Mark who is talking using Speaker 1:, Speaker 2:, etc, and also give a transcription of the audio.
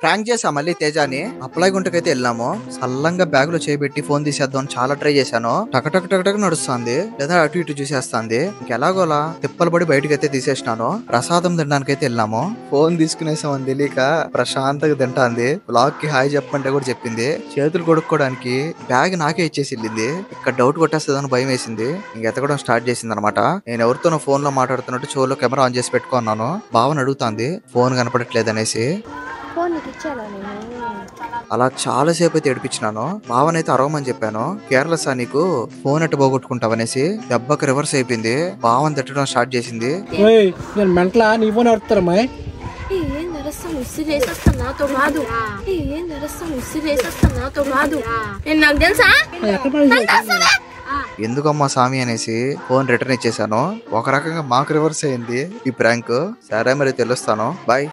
Speaker 1: prank చేసా మళ్ళీ తేజాని apply గుంటకైతే వెళ్ళాము సల్లంగా బ్యాగ్ లో చేపెట్టి ఫోన్ తీసేద్దాం అని చాలా ట్రై చేశాను టక టక టక టక నడుస్తుంది లేదా అటు ఇటు చూసేస్తుంది ఇంకెలాగోలా తిప్పలు పడి బయటకి అయితే తీసేసినాను ప్రసాదం తినడానికైతే వెళ్ళాము ఫోన్ తీసుకునేసామని తెలియక ప్రశాంతంగా తింటాంది బ్లాగ్ కి హాయ్ చెప్పంటే కూడా చెప్పింది చేతులు కొడుక్కోవడానికి బ్యాగ్ నాకే ఇచ్చేసి వెళ్ళింది ఇక్కడ డౌట్ కొట్టేస్తుందని భయం వేసింది ఇంక ఎతకడం స్టార్ట్ చేసింది అనమాట నేను ఎవరితోనో ఫోన్ లో మాట్లాడుతున్నట్టు చెవులో కెమెరా ఆన్ చేసి పెట్టుకున్నాను భావన అడుగుతాంది ఫోన్ కనపడట్లేదు అనేసి
Speaker 2: ఫోన్ నీకు ఇచ్చానా నేను
Speaker 1: అలా చాలా సేపు అయితే ఏడిపించినాను భావనైతే అరవమని చెప్పాను కేర్లెస్ ఆ నీకు ఫోన్ ఎట్ట పోగొట్టుకుంటావనేసి దెబ్బకి రివర్స్ అయిపోయింది భావన తిట్టడం స్టార్ట్ చేసింది
Speaker 3: ఓయ్ నేను మెంటలా నీ ఫోన్ ఎవరుతారమ్మా
Speaker 2: ఏ, ఏం నడుస్తాను ఉసిరి వేసేస్తా నాతో కాదు ఏ, ఏం నడుస్తాను ఉసిరి వేసేస్తా నాతో కాదు నేను నాకు తెలుసా
Speaker 3: ఎక్కడ పని
Speaker 1: ఎందుకమ్మా స్వామి అనేసి ఫోన్ రిటర్న్ ఇచ్చేసాను ఒక రకంగా మాకు రివర్స్ అయింది ఈ ప్రాంక్ సరే మరి తెలుస్తాను బాయ్